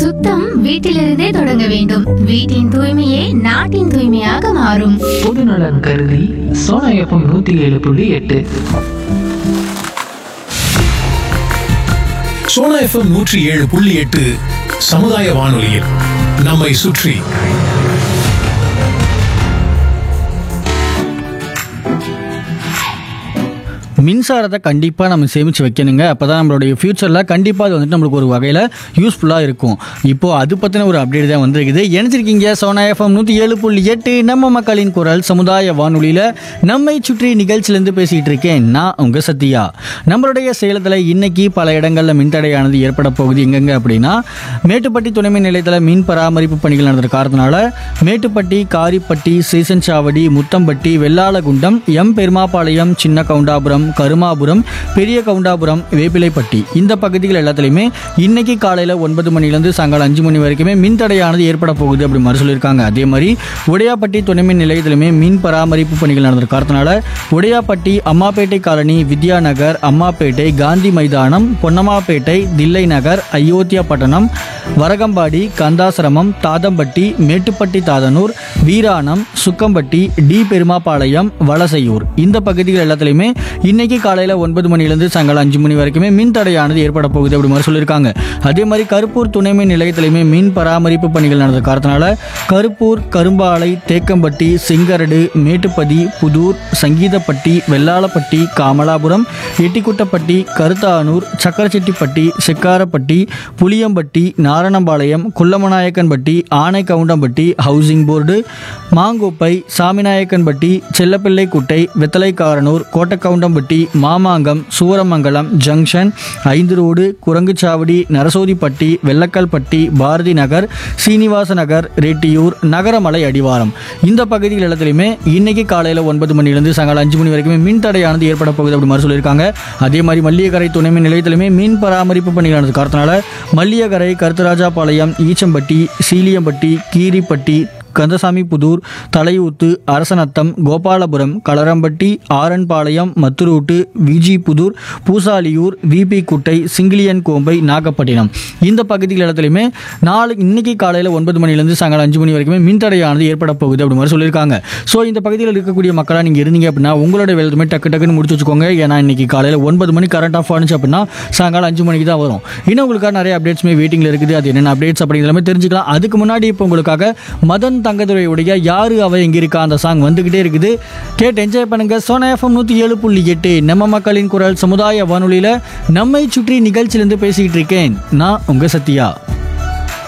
சுத்தம் வீட்டிலிருந்தே தொடங்க வேண்டும் வீட்டின் தூய்மையே நாட்டின் தூய்மையாக மாறும் பொதுநலன் கருதி சோனா எஃப்எம் நூத்தி ஏழு புள்ளி எட்டு சோனா எஃப்எம் நூற்றி ஏழு புள்ளி எட்டு சமுதாய வானொலியில் நம்மை சுற்றி மின்சாரத்தை கண்டிப்பாக நம்ம சேமித்து வைக்கணுங்க அப்போ தான் நம்மளுடைய ஃப்யூச்சரில் கண்டிப்பாக அது வந்துட்டு நம்மளுக்கு ஒரு வகையில் யூஸ்ஃபுல்லாக இருக்கும் இப்போது அது பற்றின ஒரு அப்டேட் தான் வந்திருக்குது நினைச்சிருக்கீங்க சோனா எஃப்எம் நூற்றி ஏழு புள்ளி எட்டு நம்ம மக்களின் குரல் சமுதாய வானொலியில் நம்மை சுற்றி நிகழ்ச்சியிலேருந்து பேசிகிட்டு இருக்கேன் நான் உங்கள் சத்யா நம்மளுடைய சேலத்தில் இன்னைக்கு பல இடங்களில் மின்தடையானது ஏற்பட போகுது எங்கெங்க அப்படின்னா மேட்டுப்பட்டி துணைமின் நிலையத்தில் மின் பராமரிப்பு பணிகள் நடந்த காரணத்தினால மேட்டுப்பட்டி காரிப்பட்டி சீசன் சாவடி முத்தம்பட்டி வெள்ளாளகுண்டம் எம் பெருமாபாளையம் சின்ன கவுண்டாபுரம் கருமாபுரம் பெரிய கவுண்டாபுரம் வேப்பிலைப்பட்டி இந்த பகுதிகள் எல்லாத்துலேயுமே இன்னைக்கு காலையில் ஒன்பது மணிலேருந்து சாயங்காலம் அஞ்சு மணி வரைக்குமே மின் தடையானது ஏற்பட போகுது அப்படி மாதிரி சொல்லியிருக்காங்க அதே மாதிரி உடையாப்பட்டி துணைமின் நிலையத்திலுமே மின் பராமரிப்பு பணிகள் நடந்த காரணத்தினால உடையாப்பட்டி அம்மாப்பேட்டை காலனி வித்யா நகர் அம்மாப்பேட்டை காந்தி மைதானம் பொன்னம்மாப்பேட்டை தில்லை நகர் அயோத்தியா பட்டணம் வரகம்பாடி கந்தாசிரமம் தாதம்பட்டி மேட்டுப்பட்டி தாதனூர் வீராணம் சுக்கம்பட்டி டி பெருமாபாளையம் வலசையூர் இந்த பகுதிகள் எல்லாத்துலேயுமே இன்னைக்கு காலையில் ஒன்பது மணிலேருந்து சாயங்காலம் அஞ்சு மணி வரைக்குமே மின் தடையானது ஏற்பட போகுது அப்படி மாதிரி சொல்லியிருக்காங்க அதே மாதிரி கருப்பூர் துணைமின் நிலையத்திலையுமே மின் பராமரிப்பு பணிகள் நடந்த காரணத்தினால Karuppur Karumbalai Thekkampatti Singaradu Mettupathi Pudur Sangeethapatti Vellalapatti Kamalapuram Ettikuttapatti Karuthanur Sakkarachettipatti Chekkarapatti Puliyampatti Naranampalayam Kullamanayakkanpatti Anaikoundampatti housing board Mangoppai Saminayakkanpatti Chellapillaikuttai Vethalaikaranur Kottakoundampatti Mamangam Suramangalam junction ஐந்து ரோடு குரங்குச்சாவடி நரசோதிப்பட்டி வெள்ளக்கல்பட்டி பாரதி நகர் சீனிவாச நகர் ரெட்டியூர் நகரமலை அடிவாரம் இந்த பகுதிகள் எல்லாத்துலையுமே இன்னைக்கு காலையில் ஒன்பது மணிலேருந்து சாயங்காலம் அஞ்சு மணி வரைக்குமே மின் தடையானது ஏற்பட போகுது அப்படி மாதிரி சொல்லியிருக்காங்க அதே மாதிரி மல்லியக்கரை துணைமின் நிலையத்திலுமே மின் பராமரிப்பு பணிகள் நடந்த காரணத்தினால மல்லியக்கரை கருத்தராஜாபாளையம் ஈச்சம்பட்டி சீலியம்பட்டி கீரிப்பட்டி கந்தசாமி புதூர் தலையூத்து அரசநத்தம் கோபாலபுரம் களரம்பட்டி ஆரன்பாளையம் மத்துரூட்டு விஜிபுதூர் பூசாலியூர் விபி குட்டை சிங்கிலியன் கோம்பை நாகப்பட்டினம் இந்த பகுதிகள் இடத்துலையுமே நாளை இன்னைக்கு காலையில் ஒன்பது மணிலேருந்து சாயங்காலம் அஞ்சு மணி வரைக்குமே மின்தடையானது ஏற்பட போகுது அப்படி மாதிரி சொல்லியிருக்காங்க ஸோ இந்த பகுதியில் இருக்கக்கூடிய மக்களாக நீங்கள் இருந்தீங்க அப்படின்னா உங்களோட வேலையுமே டக்கு டக்குன்னு முடிச்சு வச்சுக்கோங்க ஏன்னா இன்னைக்கு காலையில் ஒன்பது மணி கரண்ட் ஆஃப் ஆனிச்சு அப்படின்னா சாயங்காலம் அஞ்சு மணிக்கு தான் வரும் இன்னும் உங்களுக்காக நிறைய அப்டேட்ஸுமே வெயிட்டிங்கில் இருக்குது அது என்னென்ன அப்டேட்ஸ் அப்படிங்கிற எல்லாமே தெரிஞ்சுக்கலாம் அதுக்கு முன்னாடி இப்போ உங்களுக்காக மதன் தங்கதுரையுடைய யாரு அவ எங்க இருக்கா அந்த சாங் வந்துகிட்டே இருக்குது கேட்டு என்ஜாய் பண்ணுங்க சோனா எஃப்எம் நூற்றி ஏழு புள்ளி எட்டு நம்ம மக்களின் குரல் சமுதாய வானொலியில் நம்மை சுற்றி நிகழ்ச்சியிலேருந்து பேசிக்கிட்டு இருக்கேன் நான் உங்க சத்யா